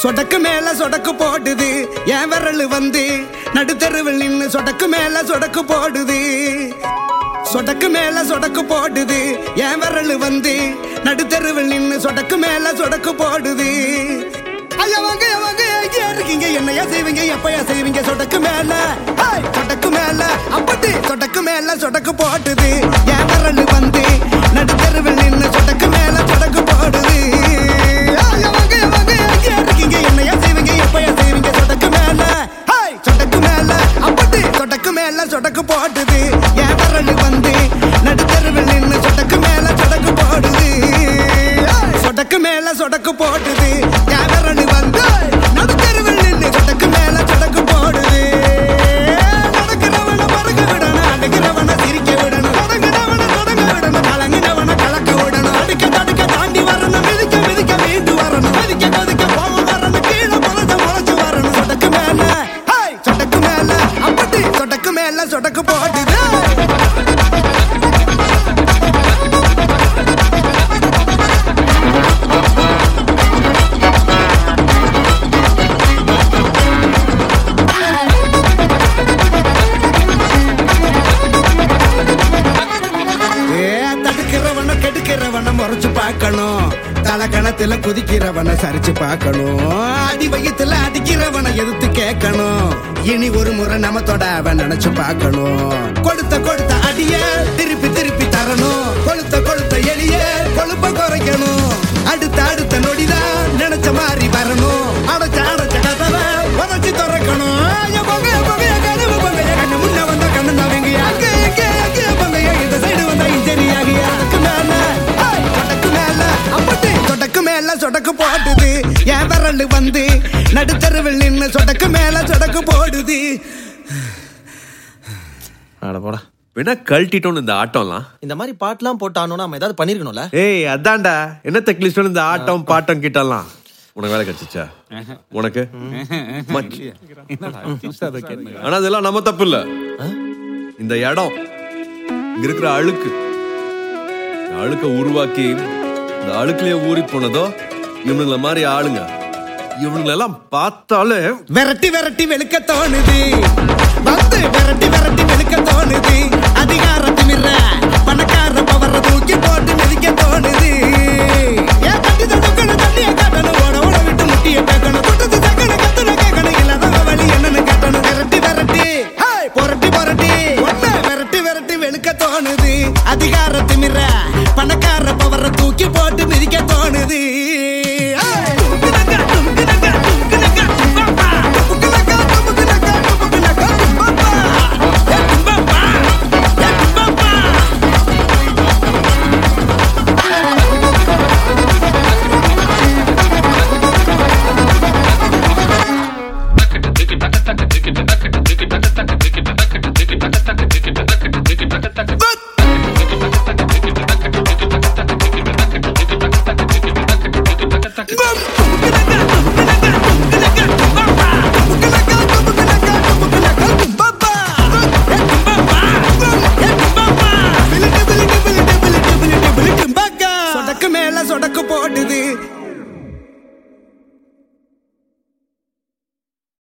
சொடக்கு மேல சொடக்கு போடுது என் விரல் வந்து நடுத்தருவில் நின்னு சொடக்கு மேல சொடக்கு போடுது சொடக்கு மேல சொடக்கு போடுது என் விரல் வந்து நடுத்தருவில் நின்னு சொடக்கு மேல சொடக்கு போடுது ஐயா வாங்க ஐயா வாங்க எங்கேயா இருக்கீங்க என்னையா செய்வீங்க எப்பயா செய்வீங்க சொடக்கு மேல ஹேய், சொடக்கு மேல அப்படி சொடக்கு மேல சொடக்கு போடுது என் விரல் வந்து நடுத்தருவில் நின்னு சொடக்கு மேல சொடக்கு போடுது ஐயா வாங்க ஐயா வாங்க எங்கேயா இருக்கீங்க என்னையா செய்வீங்க எப்பயா செய்வீங்க சொடக்கு மேல ஹேய், சொடக்கு மேல அப்படி சொடக்கு மேல சொடக்கு போடுது என் விரல் வந்து நடுத்தருவில் நின்னு சொடக்கு மேல சொடக்கு போடுது ஏய், சொடக்கு மேல சொடக்கு போடுது என் விரல் வந்து நடுத்தருவில் நின்னு சொடக்கு மேல சொடக்கு போடுது நடக்கிறவன மறக்க விடணும் அடக்கிறவன சிரிக்க விடணும் தொடங்குறவன தொடங்க விடணும் கலங்கினவன கலக்க விடணும் அடிக்க தடுக்க தாண்டி வரணும் மிதிக்க மிதிக்க மீண்டு வரணும் மதிக்க கொதிக்க போக வரணும் கீழே முளைச்சு முளைச்சு வரணும் சொடக்கு மேல ஹேய், சொடக்கு மேல அப்படி சொடக்கு மேல சொடக்கு போடுது ஏ, தடுக்கிறவன கெடுக்கிறவன முறைச்சு பார்க்கணும் தலக்கணத்துல குதிக்கிறவன சரிச்சு பார்க்கணும் அடி வயித்துல அடிக்கிறவன எதிர்த்து கேட்கணும் இனி ஒரு முறை நம்ம தொட அவன் நினைச்சு பார்க்கணும் கொடுத்த கொடுத்த அடிய திருப்பி திருப்பி தரணும் கொளுத்த கொளுத்த எளிய கொழுப்ப குறைக்கணும் அடுத்த அடுத்த நொடிதான் நினைச்ச மாதிரி வரணும் அடைச்ச அடைச்ச கதவை உதச்சி திறக்கணும் என் பொங்க, என் பொங்க, என் கனவு பொங்க, என் கண்ணு முன்ன வந்தா கண்ணு தவங்க. அங்கே, இங்கே, அங்கே பொங்க, இந்த side வந்தா இன்ஜரி ஆகி, அதுக்கு மேல, ஹேய், சொடக்கு மேல, அப்படி சொடக்கு மேல சொடக்கு போடுது என் விரல் வந்து நடுத்தருவில் நின்னு சொடக்கு மேல சொடக்கு போடுது அட போடா வேணா கழட்டிட்டோன்னு இந்த ஆட்டம்லாம் இந்த மாதிரி பாட்டுலாம் போட்டானோ நம்ம ஏதாவது பண்ணிருக்கணும்ல ஏய் அதான்டா என்ன தெக்லிஸ்டோன்னு இந்த ஆட்டம் பாட்டம் கிட்டலாம் உனக்கு வேலை கிடைச்சிச்சா உனக்கு மச்சி. ஆனா அதெல்லாம் நம்ம தப்பு இல்ல இந்த இடம் இங்க இருக்கிற அழுக்கு இந்த அழுக்க உருவாக்கி இந்த அழுக்குலயே ஊறி போனதோ இவனுங்கள மாதிரி ஆளுங்க இவனுங்களெல்லாம் பார்த்தாலே விரட்டி விரட்டி வெளுக்க தோணுது வந்து விரட்டி விரட்டி வெளுக்க தோணுது